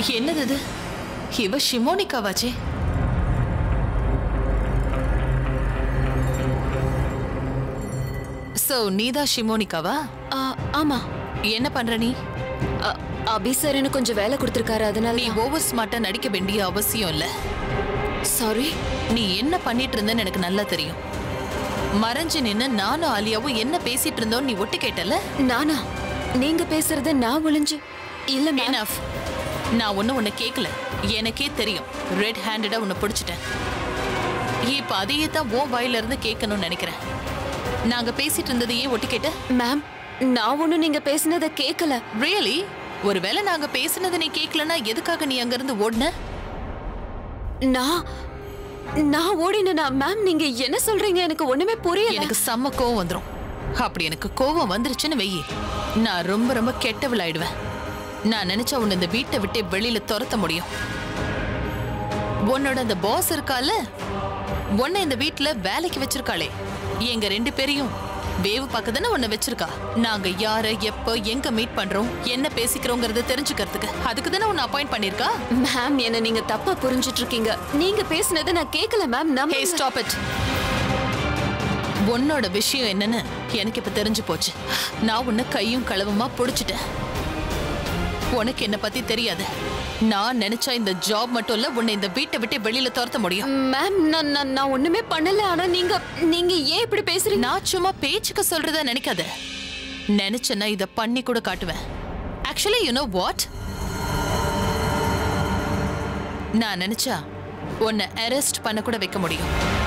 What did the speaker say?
என்னது இது இவ ஷிமோனிகாவாச்சே சோ நீதான் ஷிமோனிகாவா ஆ, ஆமா என்ன பண்ற நீ அ, அபி சார் எனக்கு கொஞ்சம் வேலை கொடுத்துருக்காரு அதனால நீ ஓவர் ஸ்மார்ட்டா நடிக்க வேண்டிய அவசியம் இல்ல சாரி நீ என்ன பண்ணிட்டு இருந்தன்னு எனக்கு நல்லா தெரியும் மறைஞ்சு நின்னு நானும் ஆலியாவும் என்ன பேசிட்டு இருந்தோம் நீ ஒட்டு கேட்டல நானா நீங்க பேசுறத நான் ஒளிஞ்சு இல்ல மேம் Enough. நான் ஒன்னும் உன்னை கேட்கல எனக்கே தெரியும் ரெட் ஹேண்டடா உன்னை பிடிச்சிட்டேன் இப்ப அதையே தான் உன் வாயில இருந்து கேட்கணும்னு நினைக்கிறேன் நாங்க பேசிட்டு இருந்ததை ஏன் ஒட்டு கேட்ட மேம் நான் ஒண்ணும் நீங்க பேசுனத கேட்கல ரியலி ஒருவேளை நாங்க பேசினதை நீ கேட்கலன்னா எதுக்காக நீ அங்க இருந்து ஓடுன நான் நான் ஓடினா மேம் நீங்க என்ன சொல்றீங்க எனக்கு ஒண்ணுமே புரியல எனக்கு செம்ம கோவம் வந்துரும் அப்படி எனக்கு கோவம் வந்துருச்சுன்னு வெயி நான் ரொம்ப ரொம்ப கெட்டவளாயிடுவேன் நான் நினைச்சா உன்னை இந்த வீட்டை விட்டு வெளியில துரத்த முடியும் உன்னோட அந்த பாஸ் இருக்கால உன்னை இந்த வீட்ல வேலைக்கு வச்சிருக்காளே எங்க ரெண்டு பேரையும் வேவு பார்க்க தானே உன்னை வச்சிருக்கா நாங்க யார எப்போ எங்க மீட் பண்றோம் என்ன பேசிக்கிறோங்கிறத தெரிஞ்சுக்கிறதுக்கு அதுக்கு தானே உன்னை அப்பாயிண்ட் பண்ணிருக்கா மேம் என்ன நீங்க தப்பா புரிஞ்சிட்டு இருக்கீங்க நீங்க பேசுனதை நான் கேட்கல மேம் ஹே நம்ம ஸ்டாப் இட் உன்னோட விஷயம் என்னன்னு எனக்கு இப்ப தெரிஞ்சு போச்சு நான் உன்னை கையும் களவுமா புடிச்சிட்டேன் உனக்கு என்ன பத்தி தெரியாது நான் நினைச்சா இந்த ஜாப் மட்டும் இல்ல உன்னை இந்த வீட்டை விட்டு வெளியில துரத்த முடியும் மேம் நான் நான் நான் ஒண்ணுமே பண்ணல ஆனா நீங்க நீங்க ஏன் இப்படி பேசுறீங்க நான் சும்மா பேச்சுக்கு சொல்றதா நினைக்காத நினைச்சேன்னா இத பண்ணி கூட காட்டுவேன் ஆக்சுவலி யூ நோ வாட் நான் நினைச்சா உன்னை அரெஸ்ட் பண்ண கூட வைக்க முடியும்